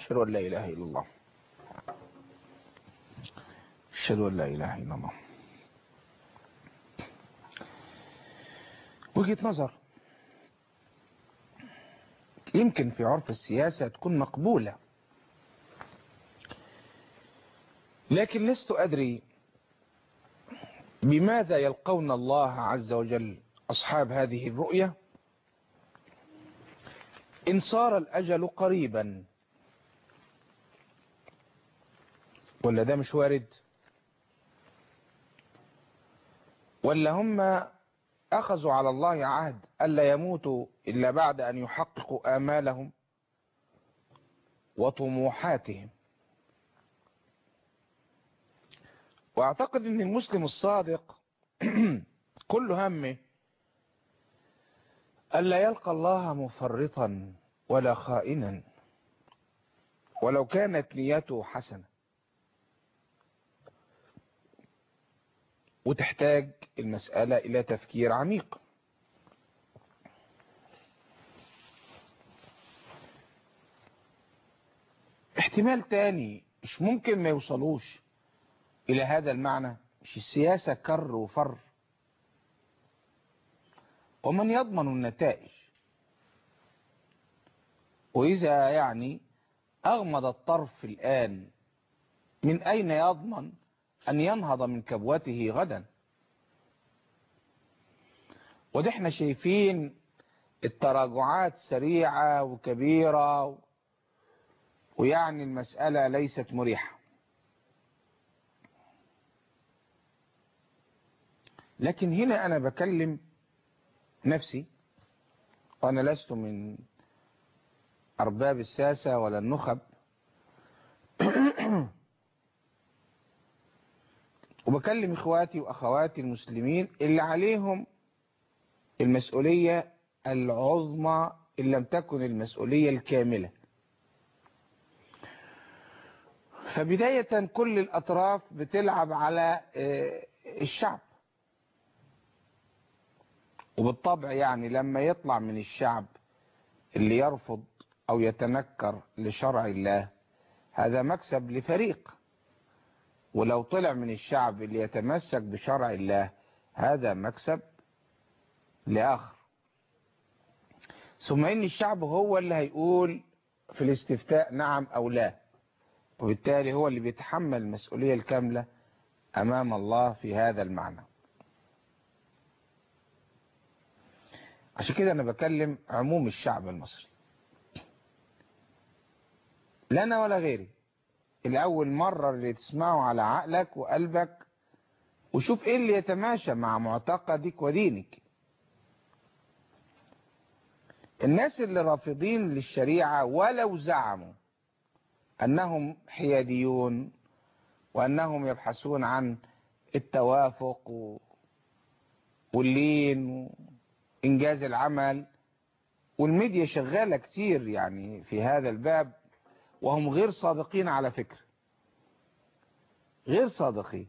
أشهد أن لا إله إلا الله أشهد أن لا إله إلا الله وجهة نظر يمكن في عرف السياسة تكون مقبولة لكن لست أدري بماذا يلقون الله عز وجل أصحاب هذه الرؤية إن صار الأجل قريبا ولا ده مش وارد ولا هم أخذوا على الله عهد ألا يموتوا إلا بعد أن يحققوا آمالهم وطموحاتهم واعتقد ان المسلم الصادق كل همه ألا يلقى الله مفرطا ولا خائنا ولو كانت نيته حسنة وتحتاج المسألة إلى تفكير عميق احتمال تاني مش ممكن ما يوصلوش إلى هذا المعنى مش السياسة كر وفر ومن يضمن النتائج وإذا يعني أغمض الطرف الآن من أين يضمن أن ينهض من كبوته غدا وده احنا شايفين التراجعات سريعة وكبيرة ويعني المسألة ليست مريحة لكن هنا أنا بكلم نفسي وأنا لست من أرباب الساسة ولا النخب وبكلم إخواتي وأخواتي المسلمين اللي عليهم المسؤولية العظمى إن لم تكن المسؤولية الكاملة فبداية كل الأطراف بتلعب على الشعب وبالطبع يعني لما يطلع من الشعب اللي يرفض أو يتنكر لشرع الله هذا مكسب لفريق ولو طلع من الشعب اللي يتمسك بشرع الله هذا مكسب لآخر ثم إن الشعب هو اللي هيقول في الاستفتاء نعم أو لا وبالتالي هو اللي بيتحمل المسؤولية الكاملة أمام الله في هذا المعنى عشان كده أنا بكلم عموم الشعب المصري لا أنا ولا غيري الأول مرة اللي تسمعه على عقلك وقلبك وشوف إيه اللي يتماشى مع معتقدك ودينك الناس اللي رافضين للشريعة ولو زعموا أنهم حياديون وأنهم يبحثون عن التوافق و... واللين وإنجاز العمل والميديا شغالة كتير يعني في هذا الباب وهم غير صادقين على فكرة غير صادقين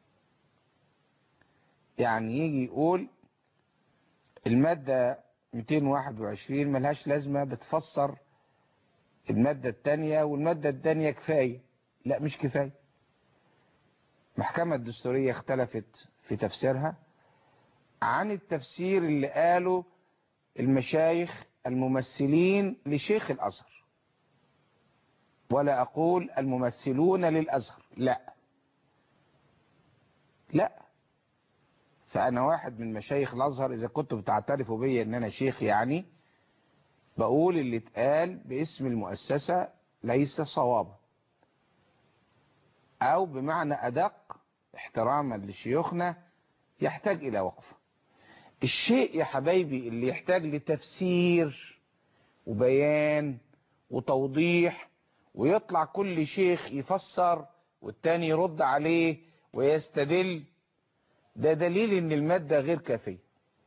يعني يجي يقول المادة 221 ملهاش لازمة بتفسر المادة التانية والمادة التانية كفاية لا مش كفاية المحكمة الدستورية اختلفت في تفسيرها عن التفسير اللي قاله المشايخ الممثلين لشيخ الأزهر ولا أقول الممثلون للأزهر لا لا فأنا واحد من مشايخ الأزهر إذا كنتوا بتعترفوا بي أن أنا شيخ يعني بقول اللي اتقال باسم المؤسسة ليس صوابا أو بمعنى أدق احتراما لشيوخنا يحتاج إلى وقفة الشيء يا حبايبي اللي يحتاج لتفسير وبيان وتوضيح ويطلع كل شيخ يفسر والتاني يرد عليه ويستدل ده دليل ان المادة غير كافية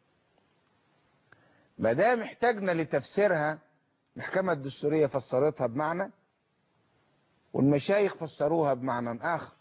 ما دام احتاجنا لتفسيرها المحكمة الدستورية فسرتها بمعنى والمشايخ فسروها بمعنى آخر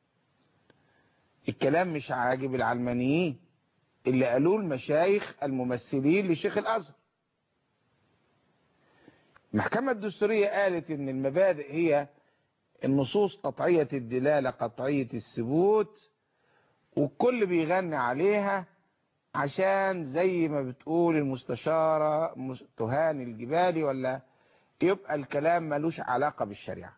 الكلام مش عاجب العلمانيين اللي قالوه المشايخ الممثلين لشيخ الأزهر المحكمة الدستورية قالت ان المبادئ هي النصوص قطعية الدلالة قطعية الثبوت والكل بيغني عليها عشان زي ما بتقول المستشارة تهاني الجبالي ولا يبقى الكلام ملوش علاقة بالشريعة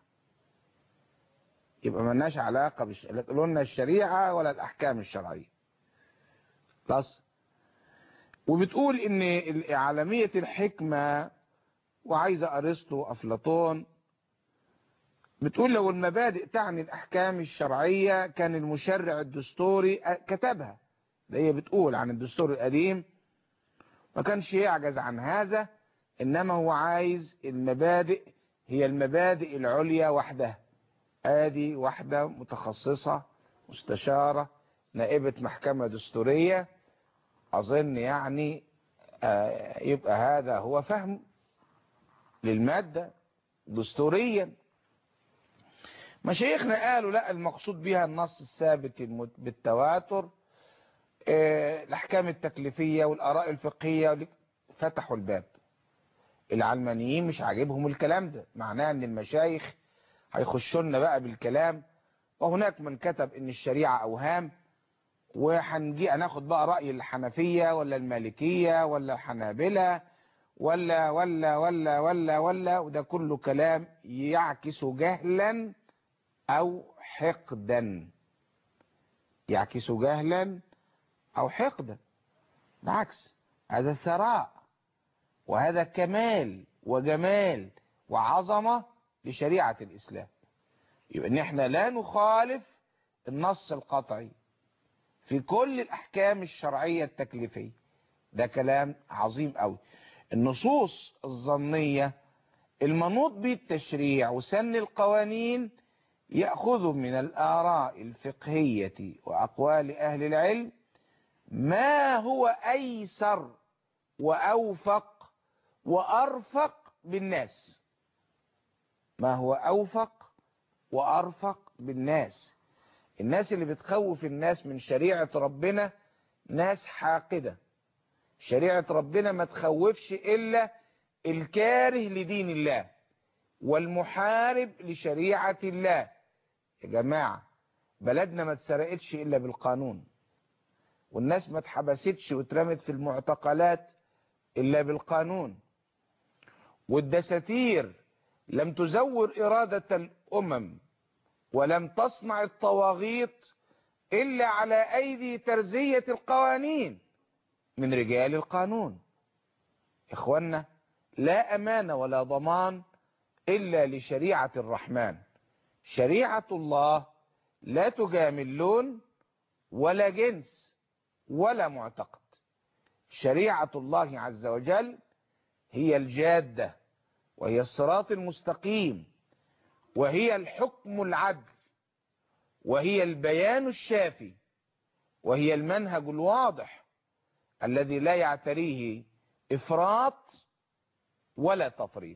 يبقى ملناش علاقة بالشريعة لا تقولوا لنا الشريعة ولا الأحكام الشرعية خلاص وبتقول ان عالمية الحكمة وعايزة أرسطو وأفلاطون بتقول لو المبادئ تعني الأحكام الشرعية كان المشرع الدستوري كتبها ده هي بتقول عن الدستور القديم ما كانش يعجز عن هذا إنما هو عايز المبادئ هي المبادئ العليا وحدها ادي واحدة متخصصة مستشارة نائبة محكمة دستورية أظن يعني آه يبقى هذا هو فهم للمادة دستوريا مشايخنا قالوا لا المقصود بها النص الثابت بالتواتر آه الأحكام التكليفية والآراء الفقهية فتحوا الباب العلمانيين مش عاجبهم الكلام ده معناه ان المشايخ هيخشوا لنا بقى بالكلام وهناك من كتب ان الشريعة اوهام وهنجي هناخد بقى رأي الحنفية ولا المالكية ولا الحنابلة ولا ولا ولا ولا ولا وده كله كلام يعكس جهلا او حقدا يعكس جهلا او حقدا بالعكس هذا ثراء وهذا كمال وجمال وعظمة لشريعة الإسلام يبقى ان احنا لا نخالف النص القطعي في كل الأحكام الشرعية التكليفية ده كلام عظيم قوي النصوص الظنية المنوط به التشريع وسن القوانين يأخذ من الآراء الفقهية وأقوال أهل العلم ما هو أيسر وأوفق وأرفق بالناس ما هو أوفق وأرفق بالناس الناس اللي بتخوف الناس من شريعة ربنا ناس حاقدة شريعة ربنا ما تخوفش إلا الكاره لدين الله والمحارب لشريعة الله يا جماعة بلدنا ما اتسرقتش إلا بالقانون والناس ما اتحبستش واترمت في المعتقلات إلا بالقانون والدساتير لم تزور إرادة الأمم ولم تصنع الطواغيت إلا على أيدي ترزية القوانين من رجال القانون إخوانا لا أمان ولا ضمان إلا لشريعة الرحمن شريعة الله لا تجامل لون ولا جنس ولا معتقد شريعة الله عز وجل هي الجادة وهي الصراط المستقيم وهي الحكم العدل وهي البيان الشافي وهي المنهج الواضح الذي لا يعتريه إفراط ولا تفريط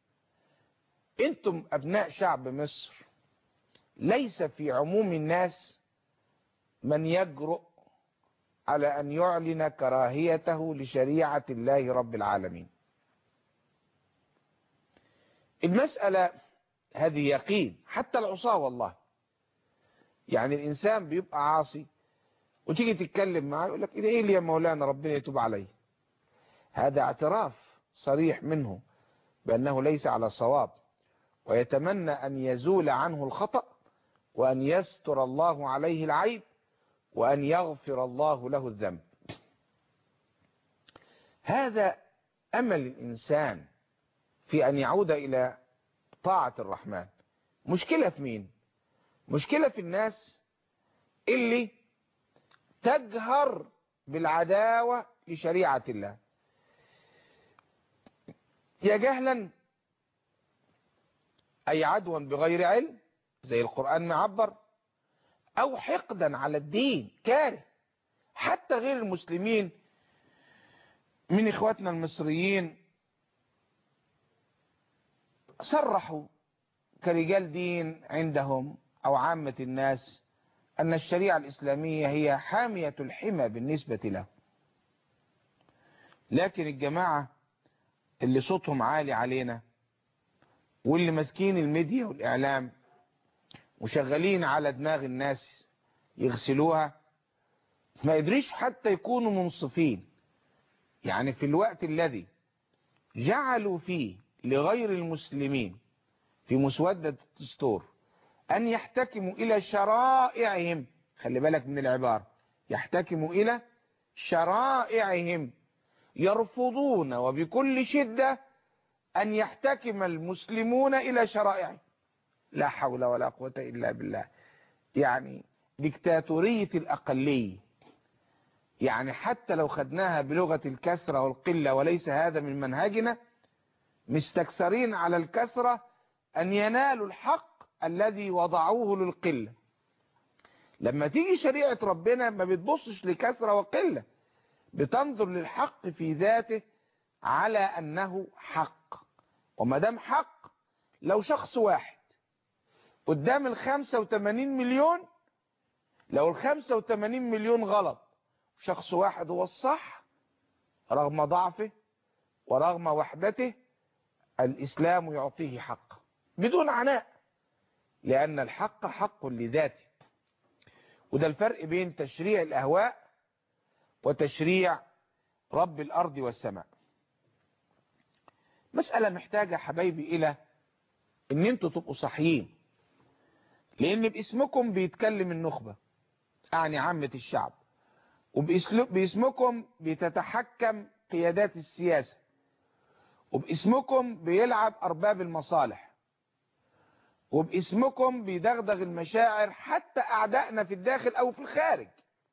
انتم أبناء شعب مصر ليس في عموم الناس من يجرؤ على أن يعلن كراهيته لشريعة الله رب العالمين المسألة هذه يقين حتى العصاة والله يعني الإنسان بيبقى عاصي وتيجي تتكلم معاه يقول لك ايه اللي يا مولانا ربنا يتوب عليه هذا اعتراف صريح منه بأنه ليس على صواب ويتمنى أن يزول عنه الخطأ وأن يستر الله عليه العيب وأن يغفر الله له الذنب هذا أمل الإنسان في أن يعود إلى طاعة الرحمن مشكلة في مين مشكلة في الناس اللي تجهر بالعداوة لشريعة الله يا جهلا أي عدوا بغير علم زي القرآن معبر أو حقدا على الدين كاره حتى غير المسلمين من إخواتنا المصريين صرحوا كرجال دين عندهم أو عامة الناس أن الشريعة الإسلامية هي حامية الحمى بالنسبة له لكن الجماعة اللي صوتهم عالي علينا واللي ماسكين الميديا والإعلام وشغالين على دماغ الناس يغسلوها ما يدريش حتى يكونوا منصفين يعني في الوقت الذي جعلوا فيه لغير المسلمين في مسودة الدستور أن يحتكموا إلى شرائعهم خلي بالك من العبارة يحتكموا إلى شرائعهم يرفضون وبكل شدة أن يحتكم المسلمون إلى شرائعهم لا حول ولا قوة إلا بالله يعني ديكتاتورية الأقلية يعني حتى لو خدناها بلغة الكسرة والقلة وليس هذا من منهجنا مستكثرين على الكسرة أن ينالوا الحق الذي وضعوه للقلة لما تيجي شريعة ربنا ما بتبصش لكسرة وقلة بتنظر للحق في ذاته على أنه حق وما دام حق لو شخص واحد قدام ال 85 مليون لو ال 85 مليون غلط شخص واحد هو الصح رغم ضعفه ورغم وحدته الإسلام يعطيه حق بدون عناء لأن الحق حق لذاته وده الفرق بين تشريع الأهواء وتشريع رب الأرض والسماء مسألة محتاجة حبايبي إلى إن أنتوا تبقوا صحيين لأن باسمكم بيتكلم النخبة أعني عامة الشعب وباسمكم بتتحكم قيادات السياسة وباسمكم بيلعب أرباب المصالح وباسمكم بيدغدغ المشاعر حتى أعدائنا في الداخل أو في الخارج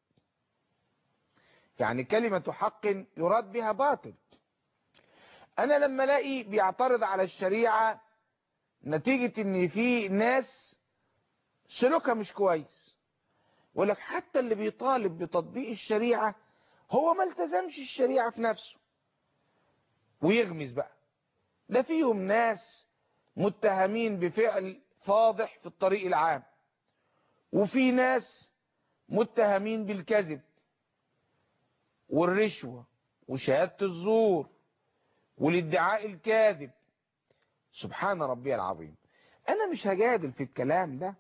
يعني كلمة حق يراد بها باطل أنا لما الاقي بيعترض على الشريعة نتيجة ان في ناس سلوكها مش كويس ولك حتى اللي بيطالب بتطبيق الشريعة هو ما التزمش الشريعة في نفسه ويغمز بقى ده فيهم ناس متهمين بفعل فاضح في الطريق العام وفي ناس متهمين بالكذب والرشوة وشهادة الزور والادعاء الكاذب سبحان ربي العظيم انا مش هجادل في الكلام ده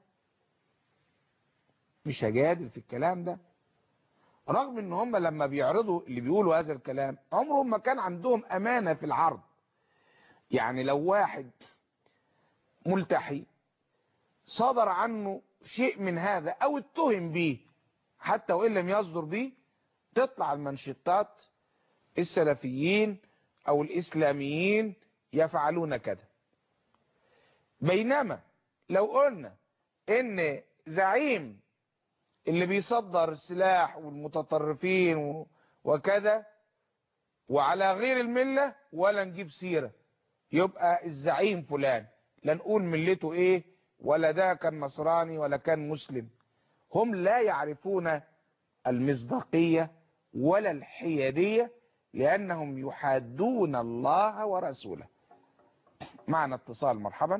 مش هجادل في الكلام ده رغم ان هم لما بيعرضوا اللي بيقولوا هذا الكلام عمرهم ما كان عندهم امانة في العرض يعني لو واحد ملتحي صدر عنه شيء من هذا او اتهم به حتى وان لم يصدر به تطلع المنشطات السلفيين او الاسلاميين يفعلون كذا بينما لو قلنا ان زعيم اللي بيصدر السلاح والمتطرفين وكذا وعلى غير الملة ولا نجيب سيرة يبقى الزعيم فلان لا نقول ملته ايه ولا ده كان نصراني ولا كان مسلم هم لا يعرفون المصداقية ولا الحيادية لأنهم يحادون الله ورسوله معنا اتصال مرحبا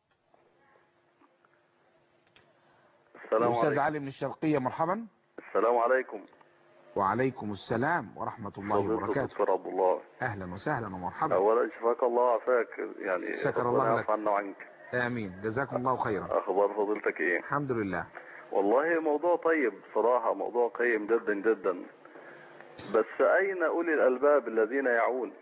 السلام أستاذ عليكم علي من الشرقية مرحبا السلام عليكم وعليكم السلام ورحمة الله فضيلة وبركاته الدكتور عبد الله أهلا وسهلا ومرحبا اولا شفاك الله وعافاك يعني شكر ربنا الله لك. يعفو عنا وعنك آمين جزاكم الله خيرا اخبار فضيلتك ايه الحمد لله والله موضوع طيب صراحة موضوع قيم جدا جدا بس اين اولي الالباب الذين يعون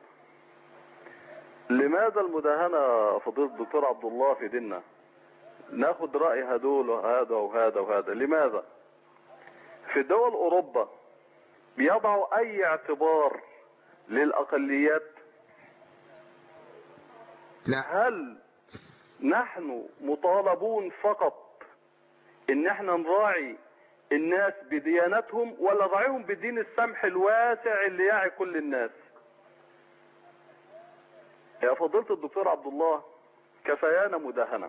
لماذا المداهنة فضيلة الدكتور عبد الله في ديننا ناخد رأي هدول وهذا وهذا وهذا لماذا في دول اوروبا بيضعوا اي اعتبار للاقليات لا هل نحن مطالبون فقط ان احنا نراعي الناس بديانتهم ولا نراعيهم بدين السمح الواسع اللي يعي كل الناس يا فضيلة الدكتور عبد الله كفيانا مداهنة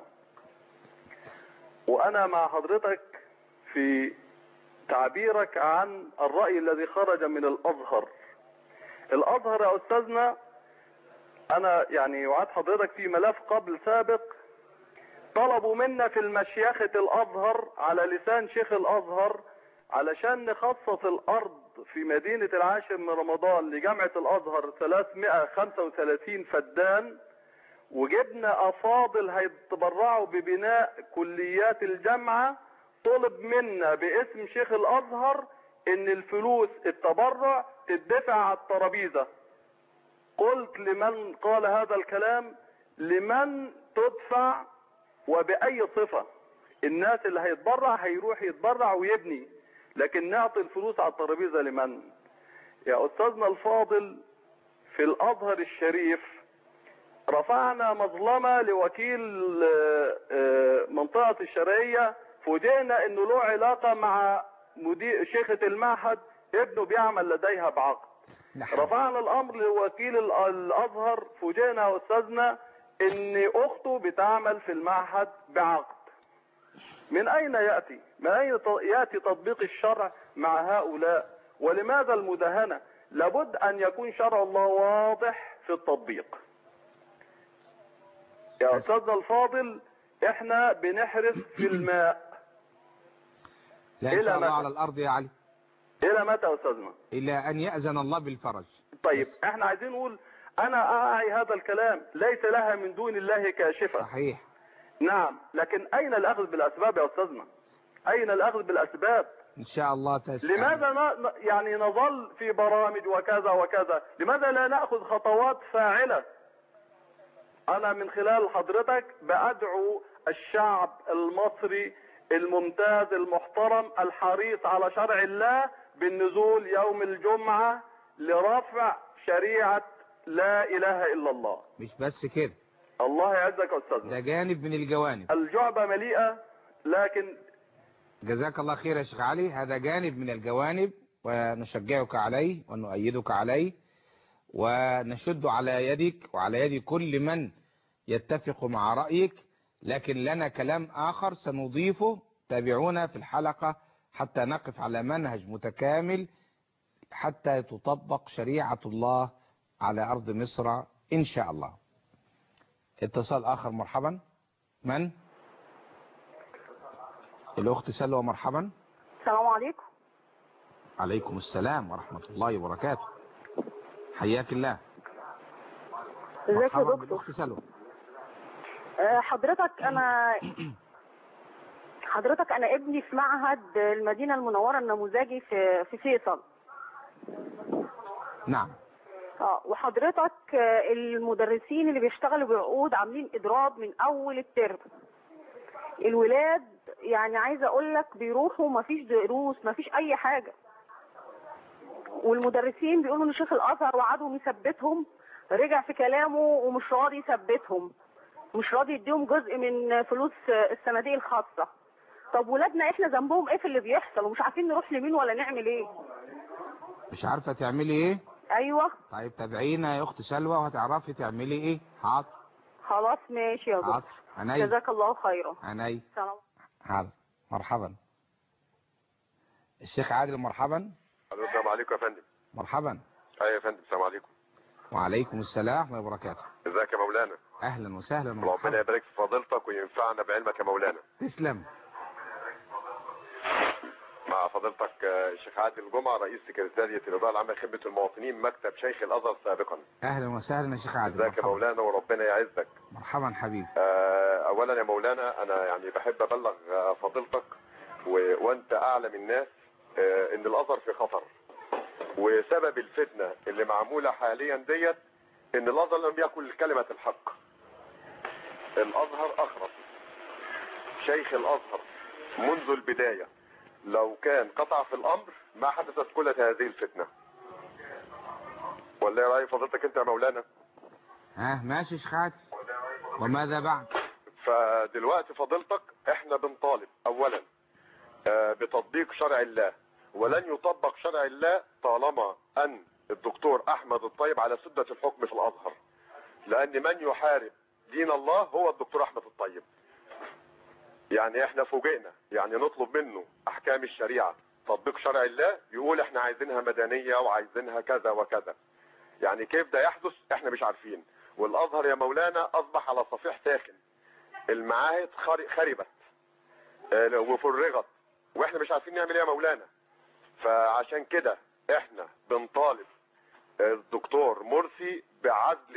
وانا مع حضرتك في تعبيرك عن الرأي الذي خرج من الازهر الازهر يا استاذنا انا يعني وعد حضرتك في ملف قبل سابق طلبوا منا في المشيخة الازهر على لسان شيخ الازهر علشان نخصص الارض في مدينة العاشر من رمضان لجامعة الازهر 335 فدان وجبنا افاضل هيتبرعوا ببناء كليات الجامعة طلب منا باسم شيخ الازهر ان الفلوس التبرع تدفع على الترابيزة قلت لمن قال هذا الكلام لمن تدفع وبأي صفة الناس اللي هيتبرع هيروح يتبرع ويبني لكن نعطي الفلوس على الترابيزة لمن يا أستاذنا الفاضل في الأزهر الشريف رفعنا مظلمة لوكيل آه، آه، منطقة الشرقية فوجئنا انه له علاقة مع مدير شيخة المعهد ابنه بيعمل لديها بعقد نعم رفعنا الامر لوكيل ال- الازهر فوجئنا يا استاذنا ان اخته بتعمل في المعهد بعقد من اين ياتي من اين ت- ياتي تطبيق الشرع مع هؤلاء ولماذا المداهنه لابد ان يكون شرع الله واضح في التطبيق يا استاذنا الفاضل احنا بنحرس في الماء لا إن إلى شاء الله متى؟ على الأرض يا علي الى متى يا استاذنا إلى أن يأذن الله بالفرج طيب بس. احنا عايزين نقول انا اعي هذا الكلام ليس لها من دون الله كاشفة صحيح نعم لكن اين الاخذ بالاسباب يا استاذنا اين الاخذ بالاسباب إن شاء الله تس... لماذا ن... ن- يعني نظل في برامج وكذا وكذا لماذا لا ناخذ خطوات فاعلة انا من خلال حضرتك بادعو الشعب المصري الممتاز المحترم الحريص على شرع الله بالنزول يوم الجمعة لرفع شريعة لا اله الا الله مش بس كده الله يعزك يا استاذنا ده جانب من الجوانب الجعبة مليئة لكن جزاك الله خير يا شيخ علي هذا جانب من الجوانب ونشجعك عليه ونؤيدك عليه ونشد على يدك وعلى يد كل من يتفق مع رأيك لكن لنا كلام آخر سنضيفه تابعونا في الحلقة حتى نقف على منهج متكامل حتى تطبق شريعة الله على أرض مصر إن شاء الله اتصال آخر مرحبا من؟ الأخت سلوى مرحبا السلام عليكم عليكم السلام ورحمة الله وبركاته حياك الله ازيك يا مرحبا دكتور بالأخت سلوى آه، حضرتك انا حضرتك انا ابني في معهد المدينه المنوره النموذجي في في فيصل نعم اه وحضرتك آه، المدرسين اللي بيشتغلوا بعقود عاملين اضراب من اول الترم الولاد يعني عايزه اقول لك بيروحوا مفيش دروس مفيش اي حاجه والمدرسين بيقولوا ان شيخ الازهر وعدهم يثبتهم رجع في كلامه ومش راضي يثبتهم مش راضي يديهم جزء من فلوس الصناديق الخاصه طب ولادنا احنا ذنبهم ايه في اللي بيحصل ومش عارفين نروح لمين ولا نعمل ايه مش عارفة تعملي ايه ايوه طيب تابعينا يا أخت سلوى وهتعرفي تعملي ايه حاضر خلاص ماشي يا حاضر دكتور عيني جزاك الله خيرا عيني سلام حاضر مرحبا الشيخ عادل مرحبا الو السلام عليكم يا فندم مرحبا ايوه يا فندم السلام عليكم وعليكم السلام ورحمة الله وبركاته ازيك يا مولانا أهلا وسهلا ربنا ومرحبا يبارك في فضيلتك وينفعنا بعلمك يا مولانا تسلم مع فضيلتك آه، الشيخ عادل جمعه رئيس سكرتارية الإدارة العامة لخدمة المواطنين مكتب شيخ الأزهر سابقا أهلا وسهلا يا شيخ عادل ازيك يا مرحبا مولانا وربنا يعزك مرحبا حبيبي آه، اولا يا مولانا انا يعني بحب ابلغ آه، فضيلتك و... وانت اعلم الناس آه، ان الازهر في خطر وسبب الفتنه اللي معموله حاليا ديت ان الازهر لم يقل كلمه الحق الازهر اخرس شيخ الازهر منذ البدايه لو كان قطع في الامر ما حدثت كل هذه الفتنه ولا ايه راي فضيلتك انت يا مولانا ها ماشي يا شيخ عادل وماذا بعد فدلوقتي فضيلتك احنا بنطالب اولا آه، بتطبيق شرع الله ولن يطبق شرع الله طالما ان الدكتور احمد الطيب على سدة الحكم في الازهر لان من يحارب دين الله هو الدكتور احمد الطيب يعني احنا فوجئنا يعني نطلب منه احكام الشريعة تطبيق شرع الله يقول احنا عايزينها مدنية وعايزينها كذا وكذا يعني كيف ده يحدث احنا مش عارفين والازهر يا مولانا اصبح على صفيح ساخن المعاهد خر- خربت آه، وفرغت واحنا مش عارفين نعمل ايه يا مولانا فعشان كده احنا بنطالب الدكتور مرسي بعدل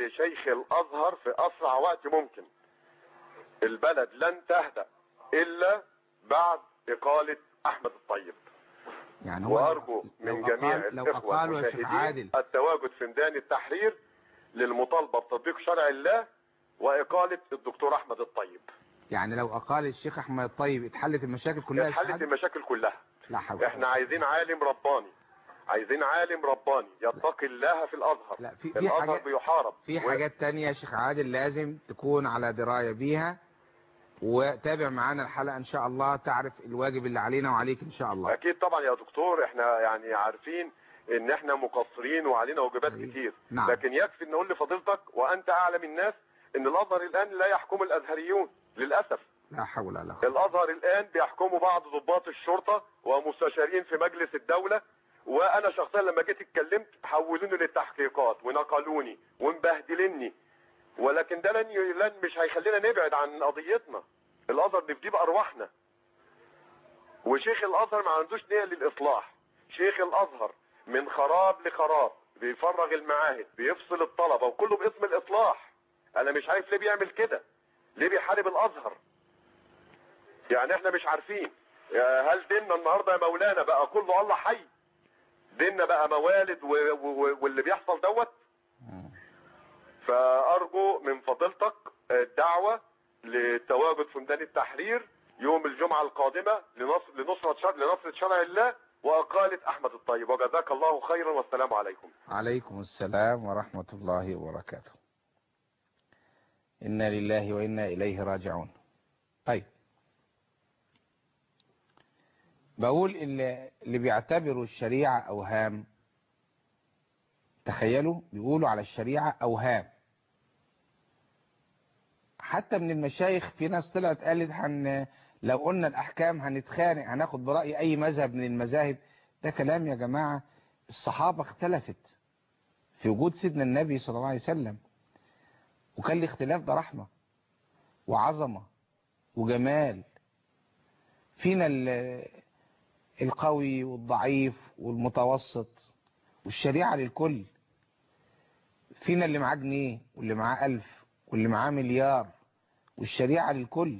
لشيخ الازهر في اسرع وقت ممكن البلد لن تهدأ الا بعد اقالة احمد الطيب يعني هو وارجو لو من أقال- جميع لو الاخوة أقالوا يا شيخ المشاهدين عادل التواجد في ميدان التحرير للمطالبة بتطبيق شرع الله واقالة الدكتور احمد الطيب يعني لو أقال الشيخ أحمد الطيب اتحلت المشاكل كلها يا شيخ اتحلت عادل؟ المشاكل كلها لا حول احنا عايزين عالم رباني عايزين عالم رباني يتقي الله في الازهر لا في في الازهر حاجات بيحارب في و- حاجات تانية يا شيخ عادل لازم تكون على دراية بيها وتابع معانا الحلقة ان شاء الله تعرف الواجب اللي علينا وعليك ان شاء الله اكيد طبعا يا دكتور احنا يعني عارفين ان احنا مقصرين وعلينا واجبات أيوة. كتير نعم. لكن يكفي ان نقول لفضيلتك وانت اعلم الناس ان الازهر الان لا يحكم الازهريون للاسف لا حول ولا قوة الازهر الان بيحكموا بعض ضباط الشرطه ومستشارين في مجلس الدوله وانا شخصيا لما جيت اتكلمت حولوني للتحقيقات ونقلوني ومبهدلني ولكن ده لن ي- لن مش هيخلينا نبعد عن قضيتنا الازهر نفديه بارواحنا وشيخ الازهر ما عندوش نيه للاصلاح شيخ الازهر من خراب لخراب بيفرغ المعاهد بيفصل الطلبه وكله باسم الاصلاح انا مش عارف ليه بيعمل كده ليه بيحارب الازهر يعني احنا مش عارفين يا هل ديننا النهارده يا مولانا بقى كله الله حي ديننا بقى موالد و... و... واللي بيحصل دوت فارجو من فضيلتك الدعوه للتواجد في ميدان التحرير يوم الجمعه القادمه لنصر لنصره شرع لنصره شرع الله واقاله احمد الطيب وجزاك الله خيرا والسلام عليكم عليكم السلام ورحمة الله وبركاته إنا لله وإنا إليه راجعون طيب بقول اللي, اللي بيعتبروا الشريعة أوهام تخيلوا بيقولوا على الشريعة أوهام حتى من المشايخ في ناس طلعت قالت هن لو قلنا الأحكام هنتخانق هناخد برأي أي مذهب من المذاهب ده كلام يا جماعة الصحابة اختلفت في وجود سيدنا النبي صلى الله عليه وسلم وكان الاختلاف ده رحمة وعظمة وجمال فينا ال- القوي والضعيف والمتوسط والشريعة للكل فينا اللي معاه جنيه واللي معاه ألف واللي معاه مليار والشريعة للكل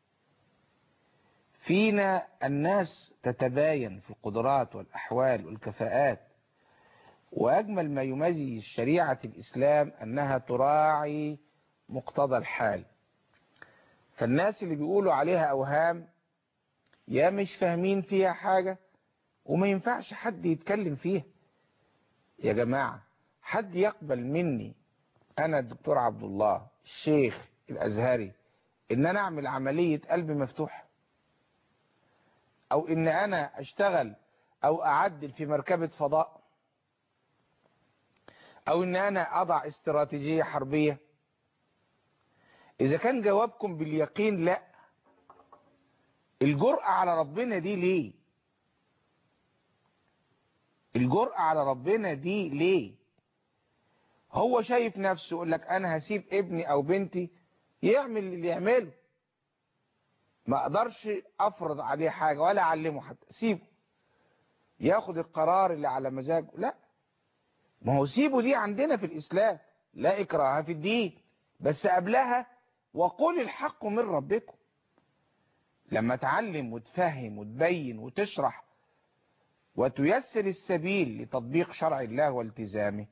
فينا الناس تتباين في القدرات والأحوال والكفاءات وأجمل ما يميز شريعة الإسلام أنها تراعي مقتضى الحال فالناس اللي بيقولوا عليها أوهام يا مش فاهمين فيها حاجة وما ينفعش حد يتكلم فيها يا جماعة حد يقبل مني أنا الدكتور عبد الله الشيخ الأزهري إن أنا أعمل عملية قلب مفتوح أو إن أنا أشتغل أو أعدل في مركبة فضاء او ان انا اضع استراتيجية حربية اذا كان جوابكم باليقين لا الجرأة على ربنا دي ليه الجرأة على ربنا دي ليه هو شايف نفسه يقول لك انا هسيب ابني او بنتي يعمل اللي يعمله ما اقدرش افرض عليه حاجة ولا اعلمه حتى سيبه ياخد القرار اللي على مزاجه لا ما هو سيبه دي عندنا في الإسلام لا إكراه في الدين بس قبلها وقل الحق من ربكم لما تعلم وتفهم وتبين وتشرح وتيسر السبيل لتطبيق شرع الله والتزامه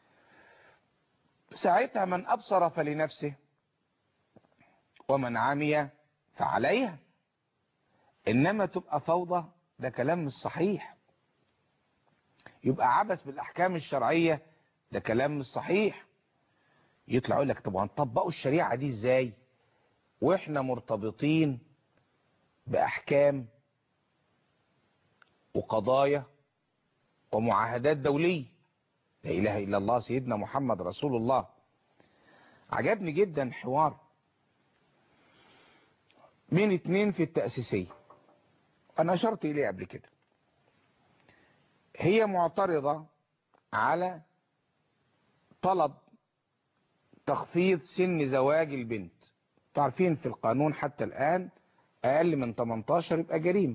ساعتها من أبصر فلنفسه ومن عمي فعليها إنما تبقى فوضى ده كلام مش صحيح يبقى عبث بالأحكام الشرعية ده كلام مش صحيح يطلع يقول لك طب هنطبقوا الشريعة دي ازاي واحنا مرتبطين بأحكام وقضايا ومعاهدات دولية لا إله إلا الله سيدنا محمد رسول الله عجبني جدا حوار بين اتنين في التأسيسية أنا أشرت إليه قبل كده هي معترضة على طلب تخفيض سن زواج البنت تعرفين في القانون حتى الآن أقل من 18 يبقى جريمة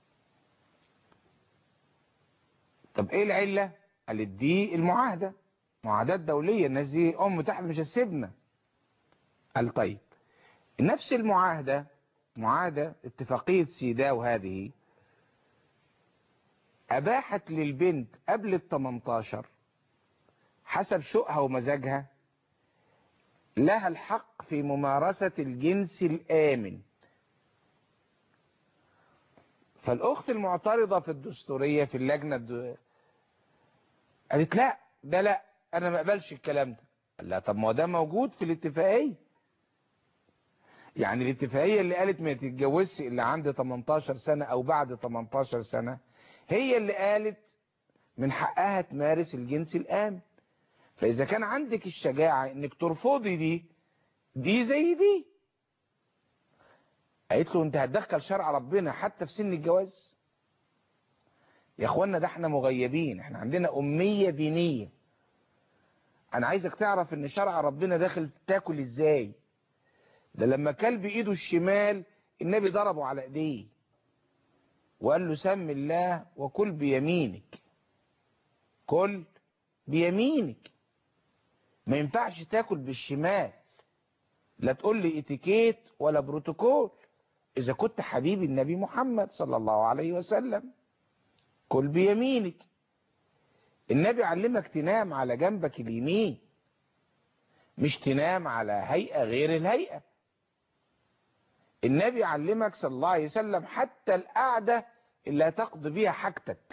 طب إيه العلة؟ قالت دي المعاهدة معاهدات دولية الناس دي أم تحت مش هتسيبنا قال طيب نفس المعاهدة معاهدة اتفاقية سيداو هذه أباحت للبنت قبل ال 18 حسب شوقها ومزاجها لها الحق في ممارسة الجنس الآمن فالأخت المعترضة في الدستورية في اللجنة الد... قالت لا ده لا أنا ما أقبلش الكلام ده قال لا طب ما هو ده موجود في الاتفاقية يعني الاتفاقية اللي قالت ما تتجوزش اللي عند 18 سنة أو بعد 18 سنة هي اللي قالت من حقها تمارس الجنس الآمن فإذا كان عندك الشجاعة إنك ترفضي دي دي زي دي قالت له أنت هتدخل شرع ربنا حتى في سن الجواز يا اخوانا ده احنا مغيبين احنا عندنا أمية دينية أنا عايزك تعرف إن شرع ربنا داخل تاكل إزاي ده لما كل بإيده الشمال النبي ضربه على إيديه وقال له سم الله وكل بيمينك كل بيمينك ما ينفعش تاكل بالشمال لا تقول لي اتيكيت ولا بروتوكول اذا كنت حبيب النبي محمد صلى الله عليه وسلم كل بيمينك النبي علمك تنام على جنبك اليمين مش تنام على هيئة غير الهيئة النبي علمك صلى الله عليه وسلم حتى القعدة اللي هتقضي بيها حاجتك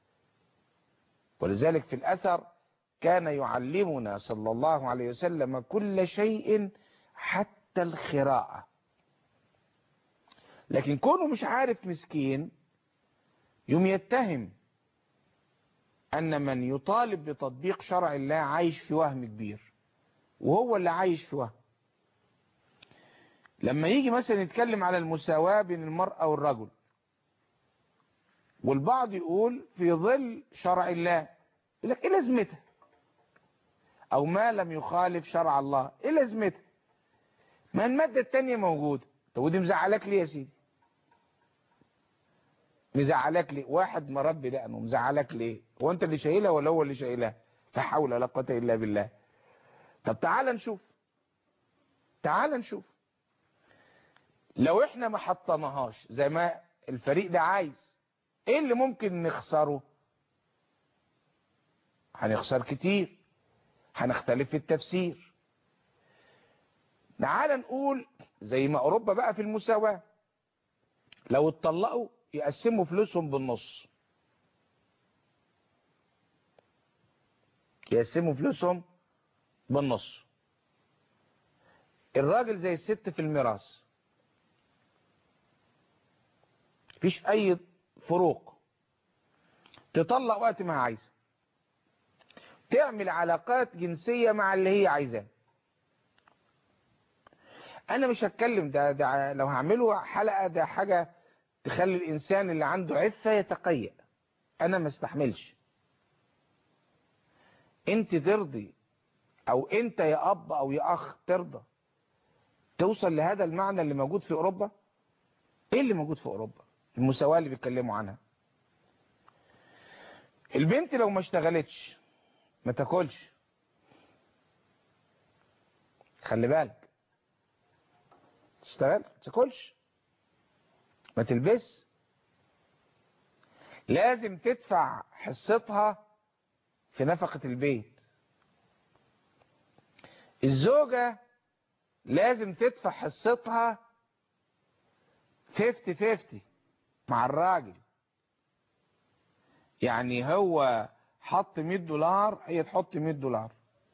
ولذلك في الأثر كان يعلمنا صلى الله عليه وسلم كل شيء حتى الخراءة لكن كونه مش عارف مسكين يوم يتهم أن من يطالب بتطبيق شرع الله عايش في وهم كبير وهو اللي عايش في وهم لما يجي مثلا يتكلم على المساواة بين المرأة والرجل والبعض يقول في ظل شرع الله يقول لك ايه لازمتها او ما لم يخالف شرع الله ايه لازمتها ما المادة التانية موجودة طب ودي مزعلاك ليه يا سيدي مزعلاك ليه واحد مربي دقنه مزعلاك ليه هو انت اللي شايلها ولا هو اللي شايلها لا حول ولا قوه الا بالله طب تعال نشوف تعال نشوف لو احنا ما حطناهاش زي ما الفريق ده عايز ايه اللي ممكن نخسره هنخسر كتير هنختلف في التفسير تعال نقول زي ما اوروبا بقى في المساواة لو اتطلقوا يقسموا فلوسهم بالنص يقسموا فلوسهم بالنص الراجل زي الست في الميراث مفيش اي فروق تطلق وقت ما عايزه تعمل علاقات جنسية مع اللي هي عايزاه انا مش هتكلم ده, ده لو هعمله حلقة ده حاجة تخلي الانسان اللي عنده عفة يتقيأ انا ما استحملش انت ترضي او انت يا اب او يا اخ ترضى توصل لهذا المعنى اللي موجود في اوروبا ايه اللي موجود في اوروبا المساواة اللي بيتكلموا عنها البنت لو ما اشتغلتش ما تاكلش خلي بالك تشتغل ما تاكلش ما تلبس لازم تدفع حصتها في نفقة البيت الزوجة لازم تدفع حصتها 50 50 مع الراجل يعني هو حط 100 دولار هي تحط 100 دولار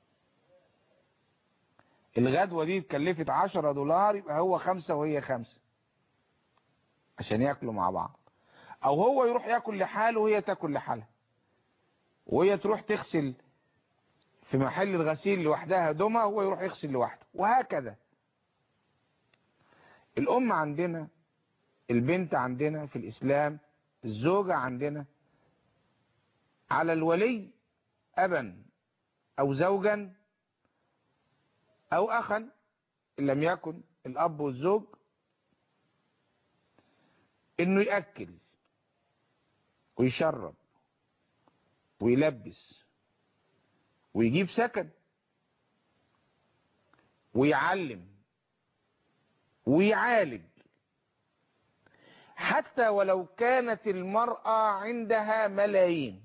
الغدوة دي اتكلفت 10 دولار يبقى هو خمسة وهي خمسة عشان ياكلوا مع بعض او هو يروح ياكل لحاله وهي تاكل لحالها وهي تروح تغسل في محل الغسيل لوحدها هدومها وهو يروح يغسل لوحده وهكذا الام عندنا البنت عندنا في الاسلام الزوجة عندنا على الولي ابا او زوجا او اخا ان لم يكن الاب والزوج انه يأكل ويشرب ويلبس ويجيب سكن ويعلم ويعالج حتى ولو كانت المرأة عندها ملايين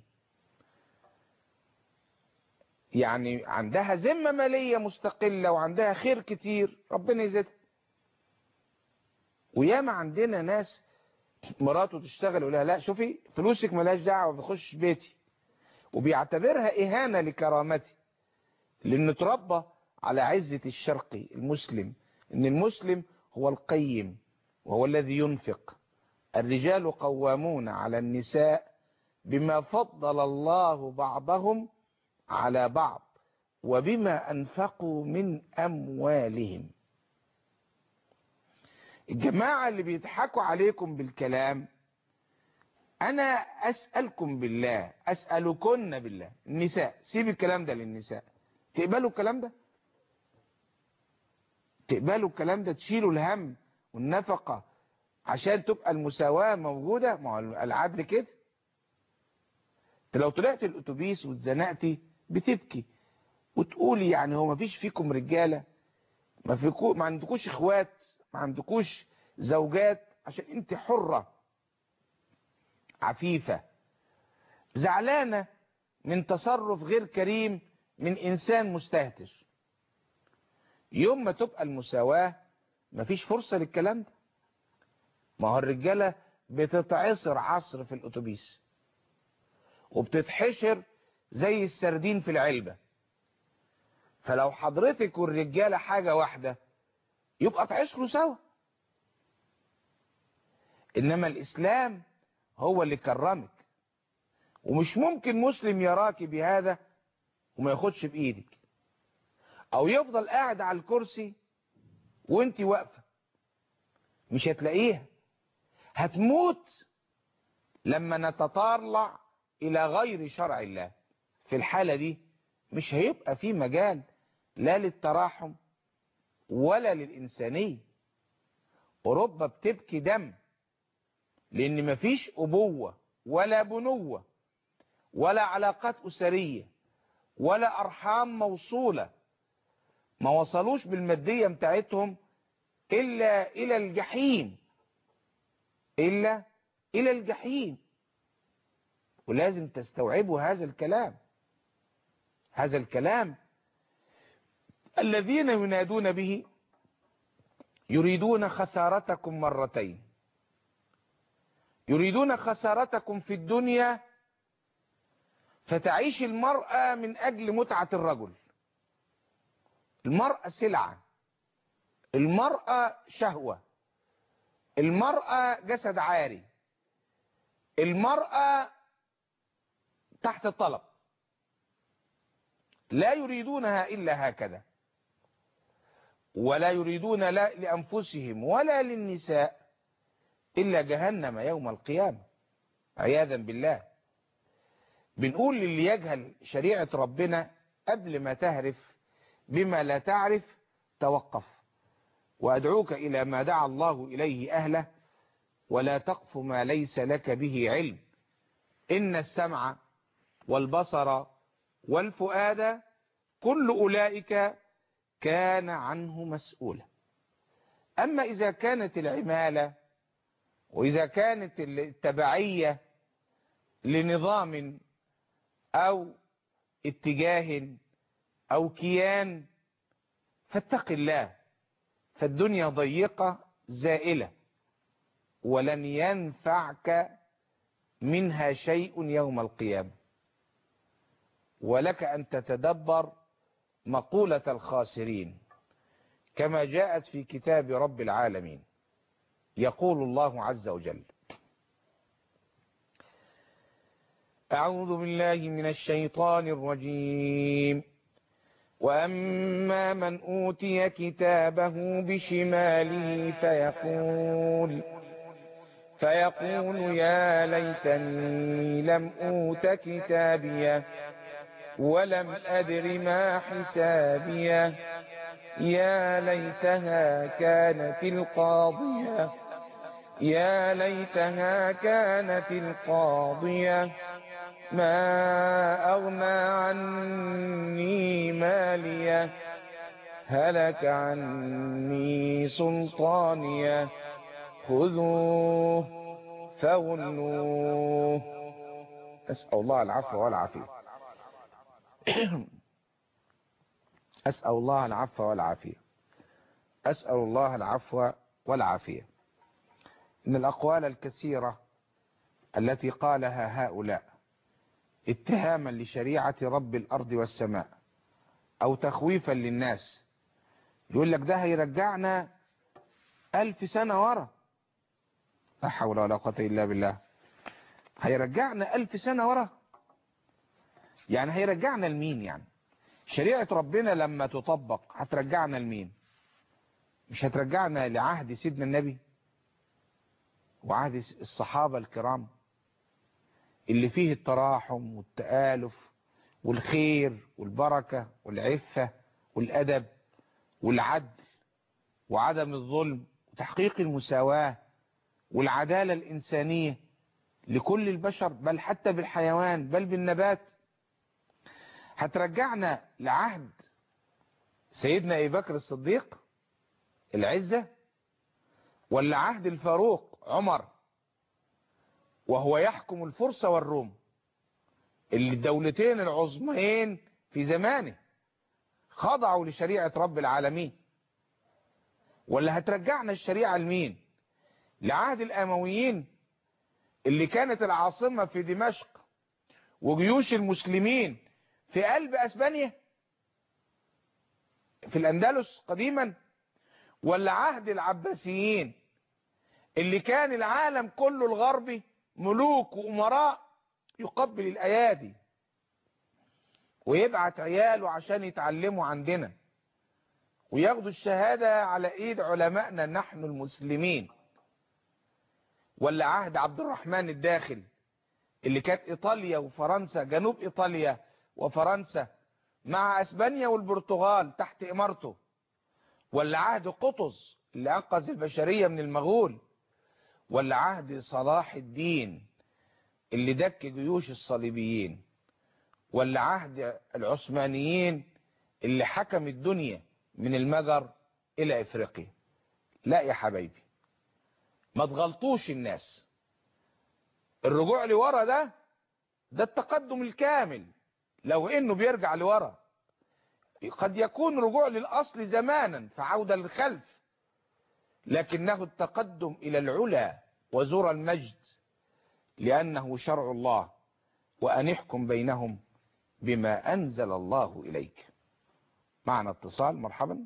يعني عندها ذمة مالية مستقلة وعندها خير كتير ربنا يزيدها وياما عندنا ناس مراته تشتغل يقول لها لا شوفي فلوسك ملاش دعوه بخش بيتي وبيعتبرها اهانه لكرامتي لانه اتربى على عزه الشرقي المسلم ان المسلم هو القيم وهو الذي ينفق الرجال قوامون على النساء بما فضل الله بعضهم على بعض وبما انفقوا من اموالهم الجماعة اللي بيضحكوا عليكم بالكلام انا اسألكم بالله اسألكن بالله النساء سيب الكلام ده للنساء تقبلوا الكلام ده تقبلوا الكلام ده تشيلوا الهم والنفقة عشان تبقى المساواة موجودة ما هو العدل كده انت لو طلعت الاتوبيس واتزنقتي بتبكي وتقولي يعني هو ما فيش فيكم رجالة ما فيكو ما عندكوش اخوات ما عندكوش زوجات عشان انت حرة عفيفة زعلانة من تصرف غير كريم من انسان مستهتر يوم ما تبقى المساواة مفيش فرصة للكلام ده ما هو الرجالة بتتعصر عصر في الاتوبيس وبتتحشر زي السردين في العلبة فلو حضرتك والرجالة حاجة واحدة يبقى تعيشوا سوا انما الاسلام هو اللي كرمك ومش ممكن مسلم يراك بهذا وما ياخدش بايدك او يفضل قاعد على الكرسي وانت واقفه مش هتلاقيها هتموت لما نتطلع الى غير شرع الله في الحالة دي مش هيبقى في مجال لا للتراحم ولا للإنسانية أوروبا بتبكي دم لأن مفيش أبوة ولا بنوة ولا علاقات أسرية ولا أرحام موصولة ما وصلوش بالمادية بتاعتهم إلا إلى الجحيم إلا إلى الجحيم ولازم تستوعبوا هذا الكلام هذا الكلام الذين ينادون به يريدون خسارتكم مرتين يريدون خسارتكم في الدنيا فتعيش المرأة من أجل متعة الرجل المرأة سلعة المرأة شهوة المرأة جسد عاري المرأة تحت طلب لا يريدونها إلا هكذا ولا يريدون لا لأنفسهم ولا للنساء إلا جهنم يوم القيامة عياذا بالله بنقول للي يجهل شريعة ربنا قبل ما تهرف بما لا تعرف توقف وأدعوك إلى ما دعا الله إليه أهله ولا تقف ما ليس لك به علم إن السمع والبصر والفؤاد كل أولئك كان عنه مسؤولا أما إذا كانت العمالة وإذا كانت التبعية لنظام أو اتجاه أو كيان فاتق الله فالدنيا ضيقة زائلة ولن ينفعك منها شيء يوم القيامة ولك أن تتدبر مقولة الخاسرين كما جاءت في كتاب رب العالمين يقول الله عز وجل أعوذ بالله من الشيطان الرجيم وأما من أوتي كتابه بشماله فيقول فيقول يا ليتني لم أوت كتابيه ولم أدر ما حسابيه يا ليتها كانت القاضية يا ليتها كانت القاضية ما أغنى عني مالية هلك عني سلطانية خذوه فغلوه أسأل الله العفو والعافية أسأل الله العفو والعافية أسأل الله العفو والعافية إن الأقوال الكثيرة التي قالها هؤلاء اتهاما لشريعة رب الأرض والسماء أو تخويفا للناس يقول لك ده هيرجعنا ألف سنة ورا لا حول ولا قوة إلا بالله هيرجعنا ألف سنة ورا يعني هيرجعنا لمين يعني شريعة ربنا لما تطبق هترجعنا لمين مش هترجعنا لعهد سيدنا النبي وعهد الصحابة الكرام اللي فيه التراحم والتآلف والخير والبركة والعفة والأدب والعدل وعدم الظلم وتحقيق المساواة والعدالة الإنسانية لكل البشر بل حتى بالحيوان بل بالنبات هترجعنا لعهد سيدنا أبي بكر الصديق العزة ولا عهد الفاروق عمر وهو يحكم الفرس والروم اللي الدولتين العظميين في زمانه خضعوا لشريعة رب العالمين ولا هترجعنا الشريعة لمين لعهد الأمويين اللي كانت العاصمة في دمشق وجيوش المسلمين في قلب أسبانيا في الأندلس قديما ولا عهد العباسيين اللي كان العالم كله الغربي ملوك وأمراء يقبل الأيادي ويبعت عياله عشان يتعلموا عندنا وياخدوا الشهادة على ايد علمائنا نحن المسلمين ولا عهد عبد الرحمن الداخل اللي كانت ايطاليا وفرنسا جنوب ايطاليا وفرنسا مع اسبانيا والبرتغال تحت امارته ولا عهد قطز اللي انقذ البشرية من المغول ولا عهد صلاح الدين اللي دك جيوش الصليبيين ولا عهد العثمانيين اللي حكم الدنيا من المجر الى افريقيا لا يا حبايبي ما تغلطوش الناس الرجوع لورا ده ده التقدم الكامل لو انه بيرجع لورا قد يكون رجوع للاصل زمانا فعودة للخلف لكنه التقدم الى العلا وزور المجد لانه شرع الله وان احكم بينهم بما انزل الله اليك معنا اتصال مرحبا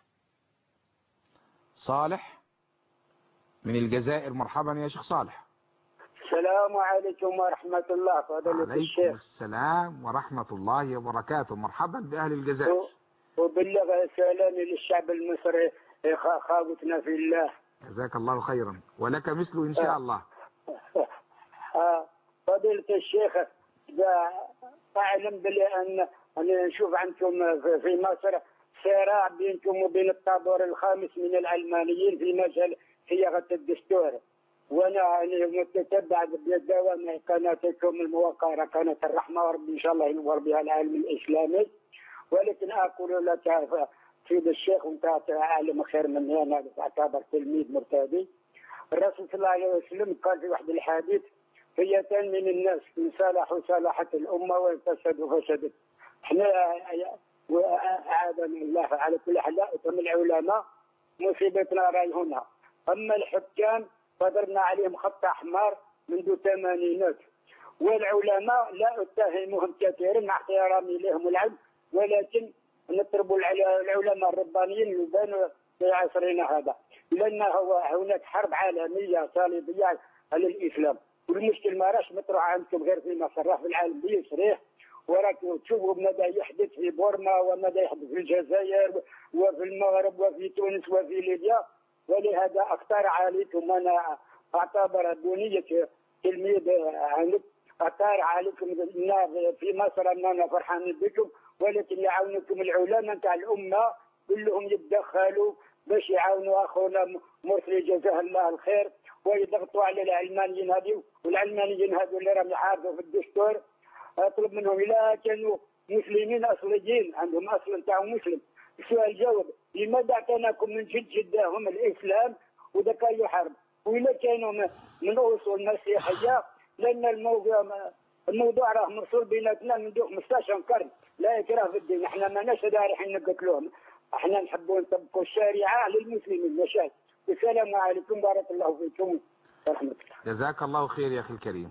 صالح من الجزائر مرحبا يا شيخ صالح السلام عليكم ورحمة الله فضيلة عليكم الشيخ السلام ورحمة الله وبركاته مرحبا بأهل الجزائر و- وبلغ سلامي للشعب المصري خ- خاوتنا في الله جزاك الله خيرا ولك مثل إن شاء الله آه، فضيلة الشيخ ده أعلم بلي أن أن نشوف عندكم في- في مصر صراع بينكم وبين الطابور الخامس من العلمانيين في مجال صياغة الدستور وأنا يعني متتبع بدوام قناتكم الموقرة قناة الرحمة وربي إن شاء الله ينور بها العالم الإسلامي ولكن أقول لك سيد الشيخ وأنت عالم خير مني أنا أعتبر تلميذ مرتدي الرسول صلى الله عليه وسلم قال في واحد الحديث فئتان من الناس إن صلحوا صلحت الأمة وإن فسدوا فسدت احنا وأعاذنا الله على كل حال لا أتم العلماء مصيبتنا راي هنا أما الحكام فضربنا عليهم خط أحمر منذ الثمانينات والعلماء لا أتهمهم كثيرا مع احترامي لهم العلم ولكن نطلب العل- العلماء الربانيين اللي بانوا في عصرنا هذا لأن هو هناك حرب عالمية صليبية على الإسلام والمشكل ما راش مطروح عندكم غير في مصر راه في العالم بيصريح وراك تشوفوا ماذا يحدث في بورما وماذا يحدث في الجزائر وفي المغرب وفي تونس وفي ليبيا ولهذا اختار عليكم انا اعتبر بنية تلميذ عندك اختار عليكم إن في مصر اننا فرحانين بكم ولكن يعاونكم العلماء نتاع الامه كلهم يتدخلوا باش يعاونوا اخونا مرسي جزاه الله الخير ويضغطوا على العلمانيين هذه والعلمانيين هذو اللي راهم يحاربوا في الدستور اطلب منهم اذا كانوا مسلمين اصليين عندهم اصل نتاعهم مسلم السؤال جاوب لماذا اعطيناكم من جد جداهم الاسلام وذاك يحارب وإلا كانوا من- من اصول مسيحيه لان الموضوع الموضوع راه مرسول بيناتنا منذ 15 قرن لا اكراه في الدين احنا ما ناش رايحين نقتلوهم احنا نحبوا نطبقوا الشريعه للمسلمين مشاهد والسلام عليكم بارك الله فيكم ورحمه الله جزاك الله خير يا أخي الكريم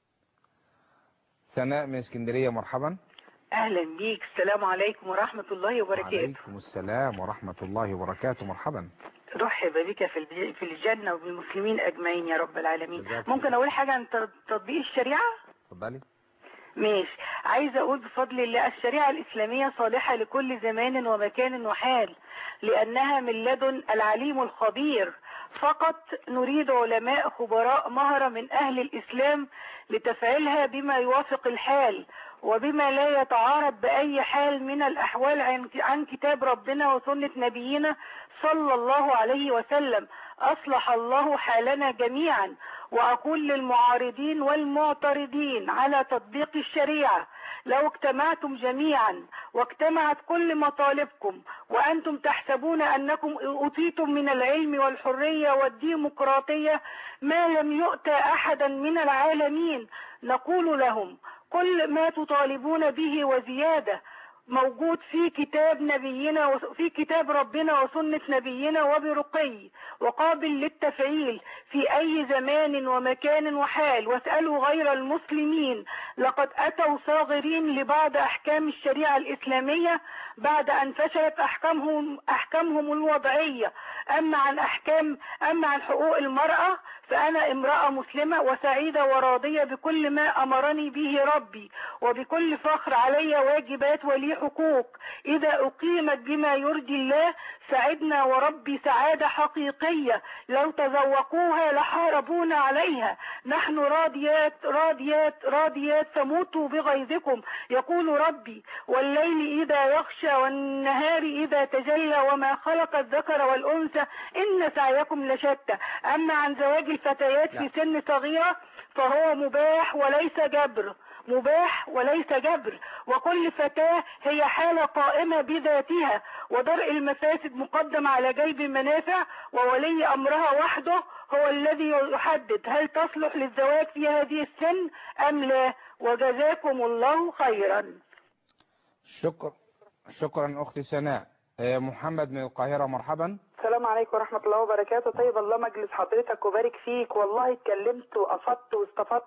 ثناء من اسكندرية مرحبا اهلا بيك السلام عليكم ورحمة الله وبركاته عليكم السلام ورحمة الله وبركاته مرحبا رحب بك في الج- في الجنة وبالمسلمين اجمعين يا رب العالمين جزاك ممكن اقول حاجة عن ت- تطبيق الشريعة اتفضلي ماشي عايزة اقول بفضل الله الشريعة الاسلامية صالحة لكل زمان ومكان وحال لانها من لدن العليم الخبير فقط نريد علماء خبراء مهرة من اهل الاسلام لتفعيلها بما يوافق الحال وبما لا يتعارض بأي حال من الأحوال عن- عن كتاب ربنا وسنة نبينا صلى الله عليه وسلم أصلح الله حالنا جميعا وأقول للمعارضين والمعترضين على تطبيق الشريعة لو اجتمعتم جميعا واجتمعت كل مطالبكم وأنتم تحسبون أنكم أوتيتم من العلم والحرية والديمقراطية ما لم يؤتى أحدا من العالمين نقول لهم كل ما تطالبون به وزيادة موجود في كتاب نبينا وس- في كتاب ربنا وسنة نبينا وبرقي وقابل للتفعيل في أي زمان ومكان وحال واسألوا غير المسلمين لقد أتوا صاغرين لبعض أحكام الشريعة الإسلامية بعد أن فشلت أحكامهم أحكامهم الوضعية أما عن أحكام أما عن حقوق المرأة فأنا امرأة مسلمة وسعيدة وراضية بكل ما أمرني به ربي وبكل فخر علي واجبات ولي حقوق إذا أقيمت بما يرضي الله سعدنا وربي سعادة حقيقية لو تذوقوها لحاربونا عليها نحن راضيات راضيات راضيات فموتوا بغيظكم يقول ربي والليل إذا يغشى والنهار إذا تجلى وما خلق الذكر والأنثى إن سعيكم لشتى أما عن زواج الفتيات في سن صغيرة فهو مباح وليس جبر مباح وليس جبر وكل فتاة هي حالة قائمة بذاتها ودرء المفاسد مقدم على جلب المنافع وولي أمرها وحده هو الذي يحدد هل تصلح للزواج في هذه السن أم لا وجزاكم الله خيرا شكر شكرا أختي سناء آه، محمد من القاهرة مرحبا السلام عليكم ورحمة الله وبركاته طيب الله مجلس حضرتك وبارك فيك والله اتكلمت وقصدت واستفدت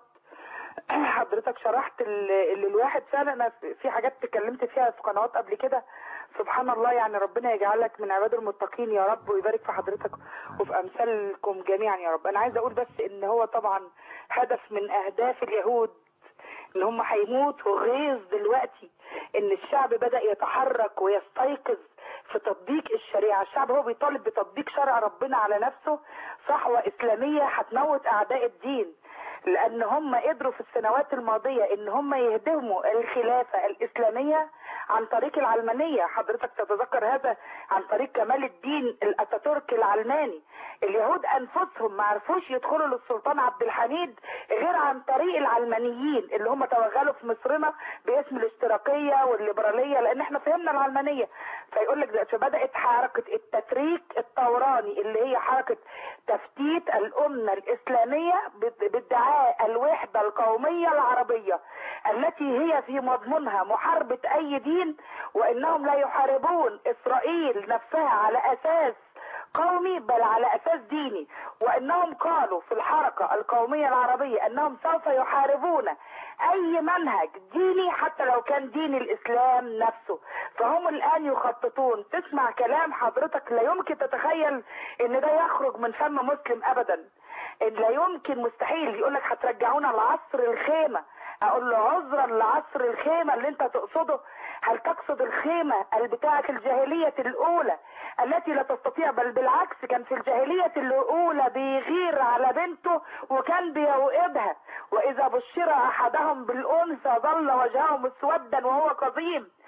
حضرتك شرحت اللي اللي الواحد فعلا أنا في حاجات اتكلمت فيها في قنوات قبل كده سبحان الله يعني ربنا يجعلك من عباد المتقين يا رب ويبارك في حضرتك وفي امثالكم جميعا يا رب انا عايزه اقول بس ان هو طبعا هدف من اهداف اليهود ان هم هيموتوا غيظ دلوقتي ان الشعب بدأ يتحرك ويستيقظ في تطبيق الشريعة الشعب هو بيطالب بتطبيق شرع ربنا على نفسه صحوة اسلامية هتموت اعداء الدين لان هم قدروا في السنوات الماضية ان هم يهدموا الخلافة الاسلامية عن طريق العلمانية حضرتك تتذكر هذا عن طريق كمال الدين الاتاتورك العلماني اليهود انفسهم ما عرفوش يدخلوا للسلطان عبد الحميد غير عن طريق العلمانيين اللي هم توغلوا في مصرنا باسم الاشتراكية والليبرالية لان احنا فهمنا العلمانية فيقول لك دلوقتي بدأت حركة التفريق الطوراني اللي هي حركة تفتيت الأمة الإسلامية باد- بادعاء الوحدة القومية العربية التي هي في مضمونها محاربة أي دين وإنهم لا يحاربون إسرائيل نفسها على أساس قومي بل على اساس ديني وانهم قالوا في الحركة القومية العربية انهم سوف يحاربون اي منهج ديني حتى لو كان دين الاسلام نفسه فهم الان يخططون تسمع كلام حضرتك لا يمكن تتخيل ان ده يخرج من فم مسلم ابدا إن لا يمكن مستحيل يقولك هترجعونا لعصر الخيمة اقول له عذرا لعصر الخيمة اللي انت تقصده هل تقصد الخيمة بتاعة الجاهلية الاولى التي لا تستطيع بل بالعكس كان في الجاهلية الاولى بيغير على بنته وكان بيوئدها واذا بشر احدهم بالانثى ظل وجهه مسودا وهو كظيم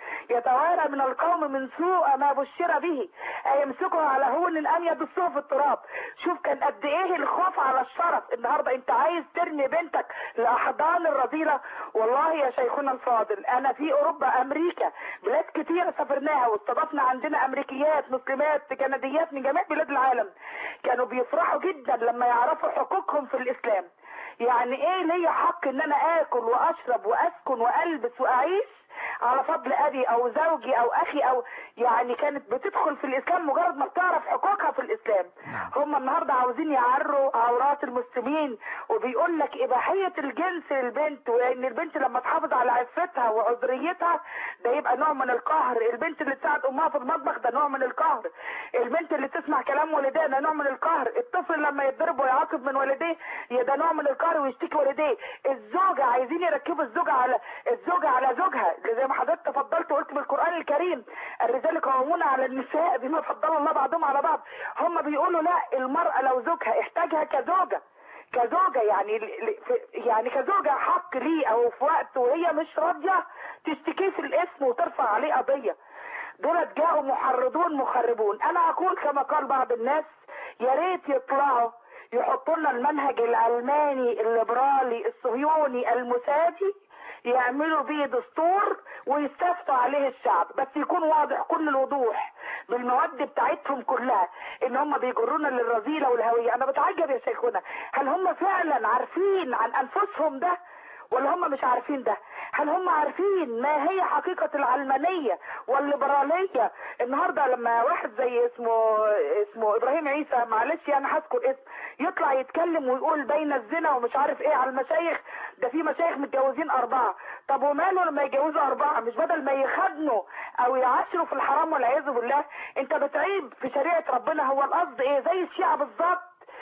يتوارى من القوم من سوء ما بشر به أيمسكه على هون أم يدسه في التراب شوف كان قد إيه الخوف على الشرف النهاردة أنت عايز ترمي بنتك لأحضان الرذيلة والله يا شيخنا الفاضل أنا في أوروبا أمريكا بلاد كتيرة سافرناها واستضفنا عندنا أمريكيات مسلمات كنديات من جميع بلاد العالم كانوا بيفرحوا جدا لما يعرفوا حقوقهم في الإسلام يعني ايه ليا حق ان انا اكل واشرب واسكن والبس واعيش على فضل ابي او زوجي او اخي او يعني كانت بتدخل في الاسلام مجرد ما بتعرف حقوقها في الاسلام هم النهارده عاوزين يعروا عورات المسلمين وبيقول لك اباحيه الجنس للبنت وان البنت لما تحافظ على عفتها وعذريتها ده يبقى نوع من القهر البنت اللي تساعد امها في المطبخ ده نوع من القهر البنت اللي تسمع كلام والديها ده نوع من القهر الطفل لما يتضرب ويعاقب من والديه يا ده نوع من القهر ويشتكي والديه الزوجه عايزين يركبوا الزوجه على الزوجه على زوجها زي ما حضرتك تفضلت وقلت بالقران الكريم الرجال قوامون على النساء بما فضل الله بعضهم على بعض هم بيقولوا لا المراه لو زوجها احتاجها كزوجه كزوجة يعني ل- في- يعني كزوجة حق ليه او في وقت وهي مش راضية تشتكيه في الاسم وترفع عليه قضية دولت جاءوا محرضون مخربون انا اقول كما قال بعض الناس يا ريت يطلعوا يحطوا لنا المنهج العلماني الليبرالي الصهيوني المسادي يعملوا بيه دستور ويستفتوا عليه الشعب بس يكون واضح كل الوضوح بالمواد بتاعتهم كلها ان هم بيجرونا للرذيله والهويه انا بتعجب يا شيخنا هل هم فعلا عارفين عن انفسهم ده ولا هم مش عارفين ده هل هم عارفين ما هي حقيقة العلمانية والليبرالية النهاردة لما واحد زي اسمه اسمه ابراهيم عيسى معلش يعني هذكر اسم يطلع يتكلم ويقول بين الزنا ومش عارف ايه على المشايخ ده في مشايخ متجوزين اربعة طب وماله لما يتجوزوا اربعة مش بدل ما يخدنوا او يعاشروا في الحرام والعياذ بالله انت بتعيب في شريعة ربنا هو القصد ايه زي الشيعة بالظبط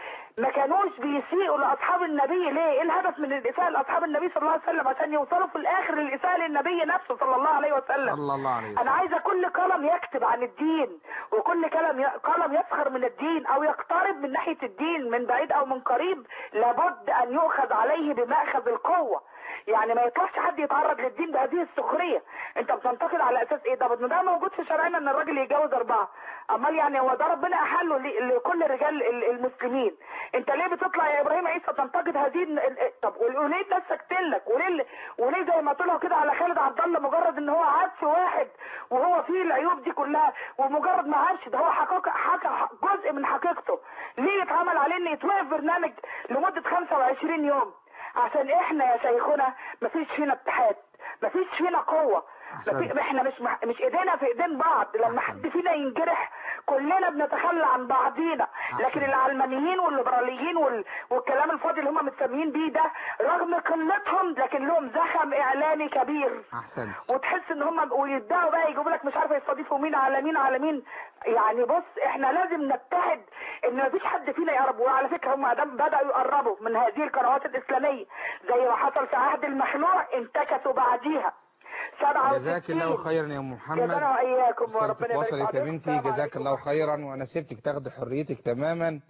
ما كانوش بيسيئوا لاصحاب النبي ليه ايه الهدف من الاساءه لاصحاب النبي صلى الله عليه وسلم عشان يوصلوا في الاخر للاساءه للنبي نفسه صلى الله عليه وسلم صلى الله عليه انا وسلم عايزه كل قلم يكتب عن الدين وكل قلم ي... قلم يسخر من الدين او يقترب من ناحيه الدين من بعيد او من قريب لابد ان يؤخذ عليه بمأخذ القوه يعني ما يطلعش حد يتعرض للدين بهذه السخريه انت بتنتقد على اساس ايه ده ما ده موجود في شرعنا ان الراجل يتجوز اربعه امال يعني هو ده ربنا احله ل- لكل رجال ال- المسلمين انت ليه بتطلع يا ابراهيم عيسى تنتقد هذه ال- ال- طب وليه الناس ساكتين لك وليه وليه زي ما طلعوا كده على خالد عبد الله مجرد ان هو عدس واحد وهو فيه العيوب دي كلها ومجرد ما عادش ده هو حقيقة حقق جزء من حقيقته ليه يتعمل عليه ان يتوقف برنامج لمده 25 يوم عشان احنا يا شيخنا مفيش فينا اتحاد مفيش فينا قوه مفي... أحسنت. احنا مش مح... مش ايدينا في ايدين بعض لما حد فينا ينجرح كلنا بنتخلى عن بعضينا لكن أحسنت. العلمانيين والليبراليين وال... والكلام الفاضي اللي هم متسميين بيه ده رغم قلتهم لكن لهم زخم اعلامي كبير احسنت وتحس ان هم ويبداوا بقى يجيبوا لك مش عارفه يستضيفوا مين على مين على مين يعني بص احنا لازم نتحد ان مفيش حد فينا يقرب وعلى فكره هم ادام بداوا يقربوا من هذه القنوات الاسلاميه زي ما حصل في عهد المخلوع انتكسوا بعديها 67 جزاك الله خيرا يا ام محمد جزانا واياكم رسالتك وربنا يبارك وصلت يا فيكم. بنتي السلام جزاك عليكم الله خيرا وانا سبتك تاخدي حريتك تماما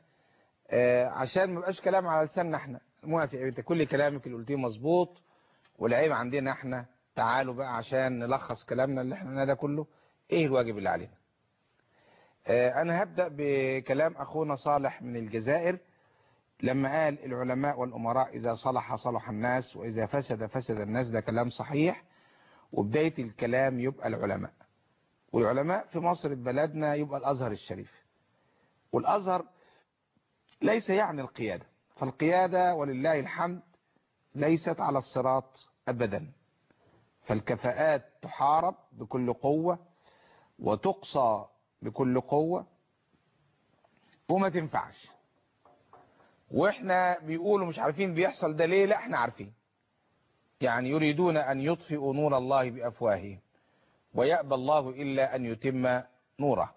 آه عشان ما يبقاش كلام على لساننا احنا موافق يا بنتي كل كلامك اللي قلتيه مظبوط والعيب عندنا احنا تعالوا بقى عشان نلخص كلامنا اللي احنا قلناه ده كله ايه الواجب اللي علينا آه انا هبدأ بكلام اخونا صالح من الجزائر لما قال العلماء والامراء اذا صلح صلح الناس واذا فسد فسد الناس ده كلام صحيح وبداية الكلام يبقى العلماء والعلماء في مصر بلدنا يبقى الأزهر الشريف والأزهر ليس يعني القيادة فالقيادة ولله الحمد ليست على الصراط أبدا فالكفاءات تحارب بكل قوة وتقصى بكل قوة وما تنفعش واحنا بيقولوا مش عارفين بيحصل ده ليه لا احنا عارفين يعني يريدون أن يطفئوا نور الله بأفواههم ويأبى الله إلا أن يتم نوره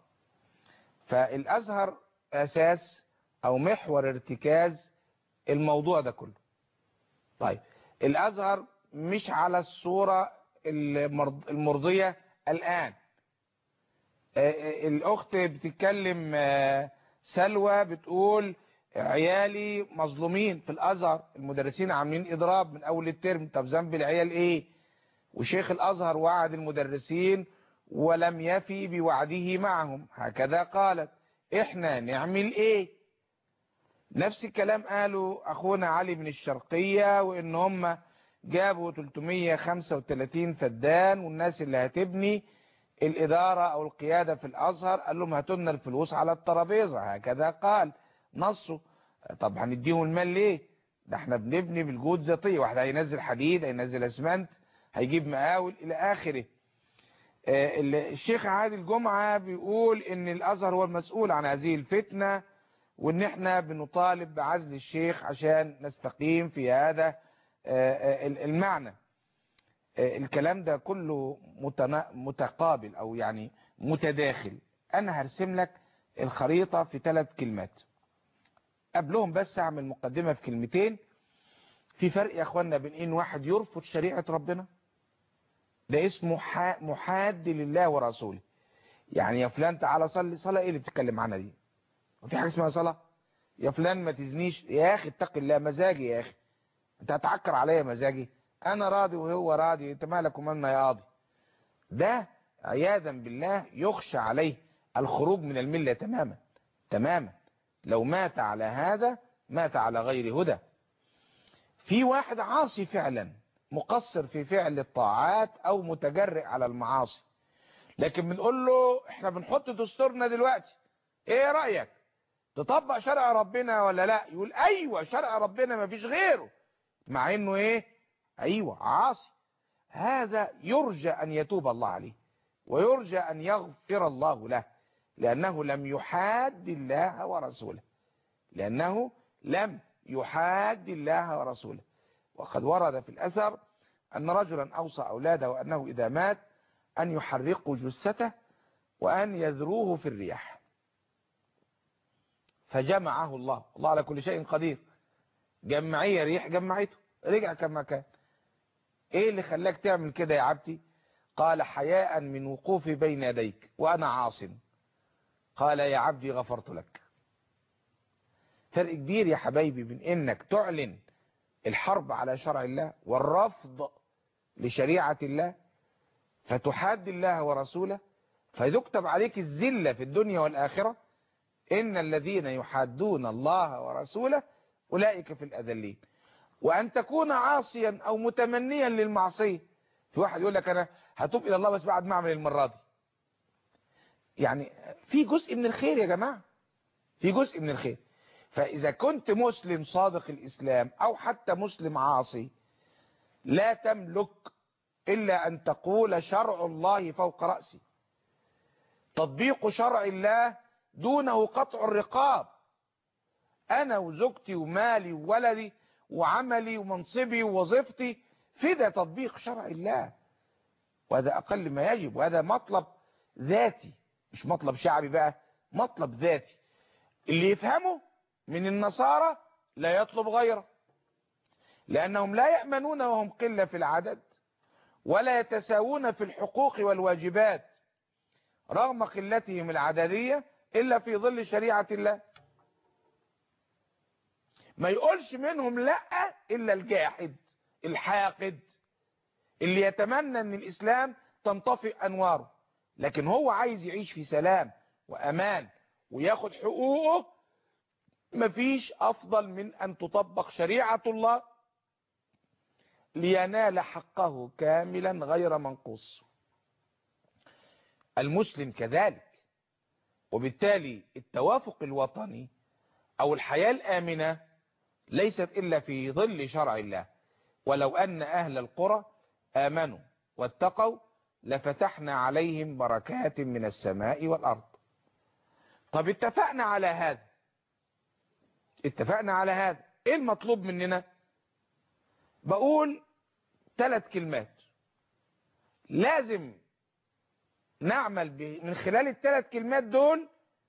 فالأزهر أساس أو محور ارتكاز الموضوع ده كله طيب الأزهر مش على الصورة المرض- المرضية الآن آه، آه، الأخت بتتكلم آه، سلوى بتقول عيالي مظلومين في الأزهر المدرسين عاملين إضراب من أول الترم طب ذنب العيال إيه وشيخ الأزهر وعد المدرسين ولم يفي بوعده معهم هكذا قالت احنا نعمل ايه نفس الكلام قالوا اخونا علي بن الشرقية وان هم جابوا 335 فدان والناس اللي هتبني الادارة او القيادة في الازهر قال لهم هاتوا لنا الفلوس على الترابيزة هكذا قال نصه طب هنديهم المال ليه ده احنا بنبني بالجهود ذاتية واحد هينزل حديد هينزل اسمنت هيجيب مقاول الى اخره الشيخ عادل جمعة بيقول ان الازهر هو المسؤول عن هذه الفتنة وان احنا بنطالب بعزل الشيخ عشان نستقيم في هذا المعنى الكلام ده كله متقابل او يعني متداخل انا هرسم لك الخريطة في ثلاث كلمات قبلهم بس اعمل مقدمة في كلمتين في فرق يا اخوانا بين ان واحد يرفض شريعة ربنا ده اسمه محاد لله ورسوله يعني يا فلان تعالى صلي صلاة ايه اللي بتتكلم عنها دي وفي حاجة اسمها صلاة يا فلان ما تزنيش يا اخي اتق الله مزاجي يا اخي انت هتعكر عليا مزاجي انا راضي وهو راضي انت مالك ومالنا يا قاضي ده عياذا بالله يخشى عليه الخروج من الملة تماما تماما لو مات على هذا مات على غير هدى في واحد عاصي فعلا مقصر في فعل الطاعات او متجرئ على المعاصي لكن بنقول له احنا بنحط دستورنا دلوقتي ايه رأيك تطبق شرع ربنا ولا لا يقول ايوه شرع ربنا ما فيش غيره مع انه ايه ايوه عاصي هذا يرجى ان يتوب الله عليه ويرجى ان يغفر الله له لانه لم يحاد الله ورسوله لانه لم يحاد الله ورسوله وقد ورد في الأثر أن رجلا أوصى أولاده أنه إذا مات أن يحرقوا جثته وأن يذروه في الرياح فجمعه الله الله على كل شيء قدير جمعية ريح جمعته رجع كما كان ايه اللي خلاك تعمل كده يا عبدي قال حياء من وقوفي بين يديك وأنا عاص قال يا عبدي غفرت لك فرق كبير يا حبايبي بين انك تعلن الحرب على شرع الله والرفض لشريعة الله فتحاد الله ورسوله فيكتب عليك الذلة في الدنيا والآخرة إن الذين يحادون الله ورسوله أولئك في الأذلين وأن تكون عاصيا أو متمنيا للمعصية في واحد يقول لك أنا هتوب إلى الله بس بعد ما أعمل المرة دي يعني في جزء من الخير يا جماعة في جزء من الخير فإذا كنت مسلم صادق الإسلام أو حتى مسلم عاصي لا تملك إلا أن تقول شرع الله فوق رأسي تطبيق شرع الله دونه قطع الرقاب أنا وزوجتي ومالي وولدي وعملي ومنصبي ووظيفتي فدا تطبيق شرع الله وهذا أقل ما يجب وهذا مطلب ذاتي مش مطلب شعبي بقى مطلب ذاتي اللي يفهمه من النصارى لا يطلب غيره لأنهم لا يأمنون وهم قلة في العدد ولا يتساوون في الحقوق والواجبات رغم قلتهم العددية إلا في ظل شريعة الله ما يقولش منهم لا إلا الجاحد الحاقد اللي يتمنى أن الإسلام تنطفئ أنواره لكن هو عايز يعيش في سلام وأمان وياخد حقوقه مفيش أفضل من أن تطبق شريعة الله لينال حقه كاملا غير منقوص المسلم كذلك وبالتالي التوافق الوطني أو الحياة الآمنة ليست إلا في ظل شرع الله ولو أن أهل القرى آمنوا واتقوا لفتحنا عليهم بركات من السماء والأرض طب اتفقنا على هذا اتفقنا على هذا ايه المطلوب مننا بقول ثلاث كلمات لازم نعمل من خلال الثلاث كلمات دول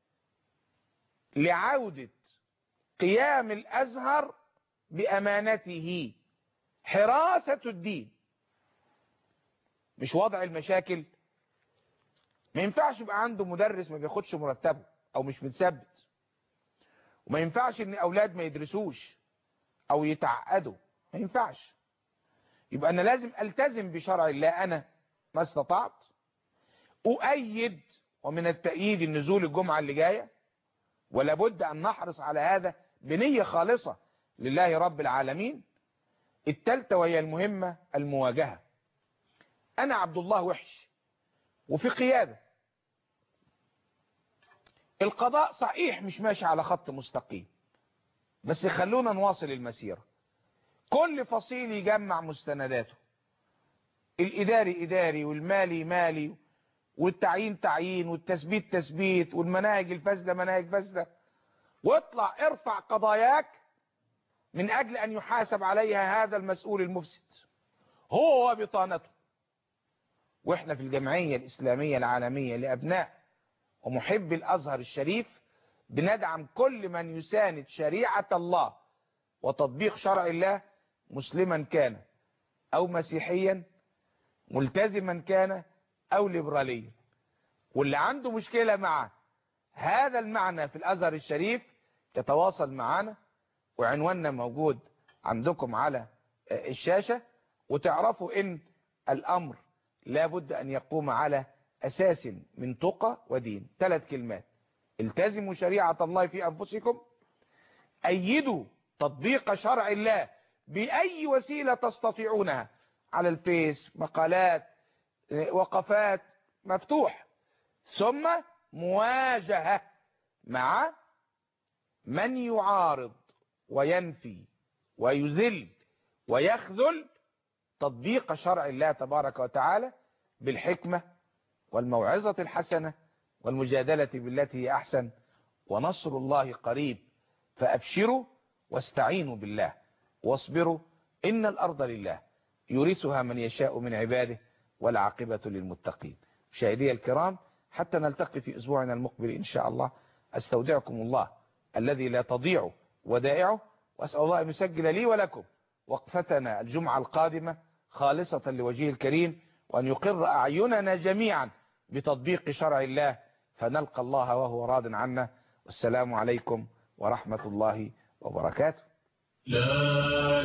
لعودة قيام الأزهر بأمانته حراسة الدين مش وضع المشاكل ما ينفعش يبقى عنده مدرس ما بياخدش مرتبه او مش متثبت وما ينفعش ان اولاد ما يدرسوش او يتعقدوا ما ينفعش يبقى أنا لازم ألتزم بشرع الله أنا ما استطعت أؤيد ومن التأييد النزول الجمعة اللي جاية ولا بد أن نحرص على هذا بنية خالصة لله رب العالمين التالتة وهي المهمة المواجهة أنا عبد الله وحش وفي قيادة القضاء صحيح مش ماشي على خط مستقيم بس خلونا نواصل المسيرة كل فصيل يجمع مستنداته الإداري إداري والمالي مالي والتعيين تعيين والتثبيت تثبيت والمناهج الفاسدة مناهج فاسدة واطلع ارفع قضاياك من أجل أن يحاسب عليها هذا المسؤول المفسد هو وبطانته واحنا في الجمعية الإسلامية العالمية لأبناء ومحب الأزهر الشريف بندعم كل من يساند شريعة الله وتطبيق شرع الله مسلما كان أو مسيحيا ملتزما كان أو ليبراليا واللي عنده مشكلة مع هذا المعنى في الأزهر الشريف يتواصل معنا وعنواننا موجود عندكم على الشاشة وتعرفوا ان الامر لابد ان يقوم على اساس من تقى ودين ثلاث كلمات التزموا شريعة الله في انفسكم ايدوا تطبيق شرع الله باي وسيلة تستطيعونها على الفيس مقالات وقفات مفتوح ثم مواجهة مع من يعارض وينفي ويذل ويخذل تطبيق شرع الله تبارك وتعالى بالحكمة والموعظة الحسنة والمجادلة بالتي هي أحسن ونصر الله قريب فأبشروا واستعينوا بالله واصبروا إن الأرض لله يورثها من يشاء من عباده والعاقبة للمتقين مشاهدي الكرام حتى نلتقي في أسبوعنا المقبل إن شاء الله أستودعكم الله الذي لا تضيع ودائعه وأسأل الله أن يسجل لي ولكم وقفتنا الجمعة القادمة خالصة لوجهه الكريم وأن يقر أعيننا جميعا بتطبيق شرع الله فنلقى الله وهو راض عنا والسلام عليكم ورحمة الله وبركاته لا